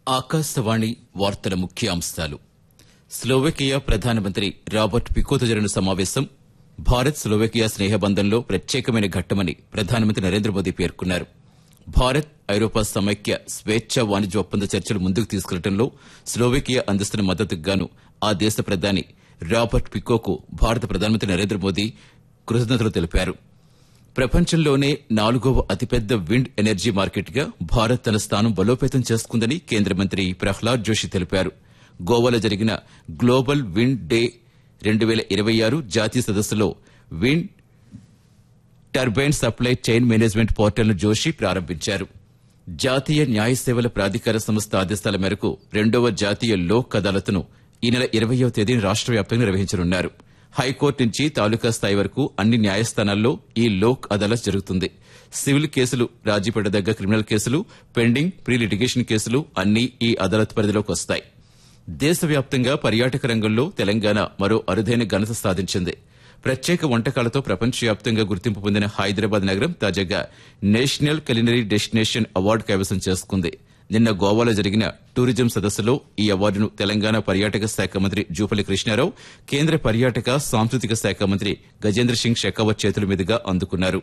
ఆకాశవాణి వార్తల ముఖ్యాంశాలు స్లోవేకియా ప్రధానమంత్రి రాబర్ట్ పికోతో జరిగిన సమావేశం భారత్ స్లోవేకియా స్నేహబంధంలో ప్రత్యేకమైన ఘట్టమని ప్రధానమంత్రి నరేంద్ర మోదీ పేర్కొన్నారు భారత్ ఐరోపా సమైక్య స్వేచ్ఛ వాణిజ్య ఒప్పంద చర్చలు ముందుకు తీసుకెళ్లడంలో స్లోవేకియా అందిస్తున్న మద్దతుకు గాను ఆ దేశ ప్రధాని రాబర్ట్ పికోకు భారత ప్రధానమంత్రి నరేంద్ర మోదీ కృతజ్ఞతలు తెలిపారు ప్రపంచంలోనే నాలుగవ అతిపెద్ద విండ్ ఎనర్జీ మార్కెట్గా భారత్ తన స్థానం బలోపేతం చేసుకుందని కేంద్ర మంత్రి ప్రహ్లాద్ జోషి తెలిపారు గోవాలో జరిగిన గ్లోబల్ విండ్ డే రెండు వేల ఇరవై ఆరు జాతీయ సదస్సులో wind turbine supply chain management పోర్టల్ను జోషి ప్రారంభించారు జాతీయ న్యాయ సేవల ప్రాధికార సంస్థ ఆదేశాల మేరకు రెండవ జాతీయ లోక్ అదాలత్ను ఈ నెల ఇరవయో తేదీన రాష్ట్ర వ్యాప్తంగా నిర్వహించనున్నారు హైకోర్టు నుంచి తాలూకా స్థాయి వరకు అన్ని న్యాయస్థానాల్లో ఈ లోక్ అదాలత్ జరుగుతుంది సివిల్ కేసులు రాజీ పడదగ్గ క్రిమినల్ కేసులు పెండింగ్ ప్రీ లిటిగేషన్ కేసులు అన్నీ ఈ అదాలత్ పరిధిలోకి వస్తాయి దేశవ్యాప్తంగా పర్యాటక రంగంలో తెలంగాణ మరో అరుదైన ఘనత సాధించింది ప్రత్యేక వంటకాలతో ప్రపంచవ్యాప్తంగా గుర్తింపు పొందిన హైదరాబాద్ నగరం తాజాగా నేషనల్ కలినరీ డెస్టినేషన్ అవార్డు కైవసం చేసుకుంది నిన్న గోవాలో జరిగిన టూరిజం సదస్సులో ఈ అవార్డును తెలంగాణ పర్యాటక శాఖ మంత్రి జూపల్లి కృష్ణారావు కేంద్ర పర్యాటక సాంస్కృతిక శాఖ మంత్రి గజేంద్ర సింగ్ షెకావత్ చేతుల మీదుగా అందుకున్నారు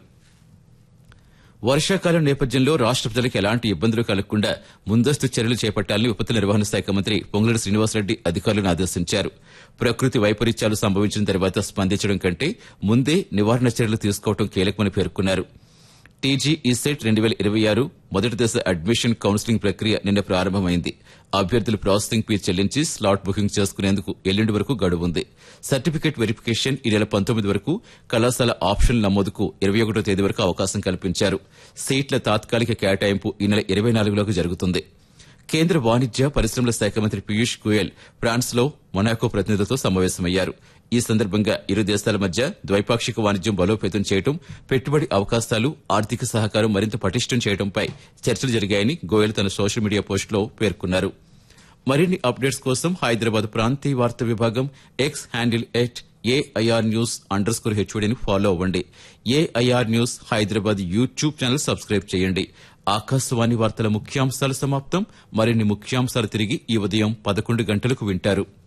వర్షాకాలం నేపథ్యంలో రాష్ట ప్రజలకు ఎలాంటి ఇబ్బందులు కలగకుండా ముందస్తు చర్యలు చేపట్టాలని విపత్తు నిర్వహణ శాఖ మంత్రి పొంగులేటి శ్రీనివాసరెడ్డి అధికారులను ఆదేశించారు ప్రకృతి వైపరీత్యాలు సంభవించిన తర్వాత స్పందించడం కంటే ముందే నివారణ చర్యలు తీసుకోవడం కీలకమని పేర్కొన్నారు టీజీ ఈసెట్ రెండు వేల ఇరవై ఆరు మొదటి దశ అడ్మిషన్ కౌన్సిలింగ్ ప్రక్రియ నిన్న ప్రారంభమైంది అభ్యర్థులు ప్రాసెసింగ్ ఫీ చెల్లించి స్లాట్ బుకింగ్ చేసుకునేందుకు ఎల్లుండి వరకు గడువు ఉంది సర్టిఫికేట్ వెరిఫికేషన్ ఈ నెల పంతొమ్మిది వరకు కళాశాల ఆప్షన్ నమోదుకు ఇరవై ఒకటో తేదీ వరకు అవకాశం కల్పించారు సీట్ల తాత్కాలిక కేటాయింపు ఈ నెల ఇరవై నాలుగులోకి జరుగుతుంది కేంద్ర వాణిజ్య పరిశ్రమల శాఖ మంత్రి పీయూష్ గోయల్ ఫ్రాన్స్ లో మొనాకో ప్రతినిధులతో సమావేశమయ్యారు ఈ సందర్భంగా ఇరు దేశాల మధ్య ద్వైపాక్షిక వాణిజ్యం బలోపేతం చేయడం పెట్టుబడి అవకాశాలు ఆర్థిక సహకారం మరింత పటిష్టం చేయడంపై చర్చలు జరిగాయని గోయల్ తన సోషల్ మీడియా పోస్టులో పేర్కొన్నారు మరిన్ని అప్డేట్స్ కోసం హైదరాబాద్ ప్రాంతీయ వార్తా విభాగం X handle at AIR news under score హెచ్ఓడిని ఫాలో అవ్వండి AIR news Hyderabad YouTube channel subscribe చేయండి ఆకాశవాణి వార్తల ముఖ్యాంశాలు సమాప్తం మరిన్ని ముఖ్యాంశాలు తిరిగి ఈ ఉదయం పదకొండు గంటలకు వింటారు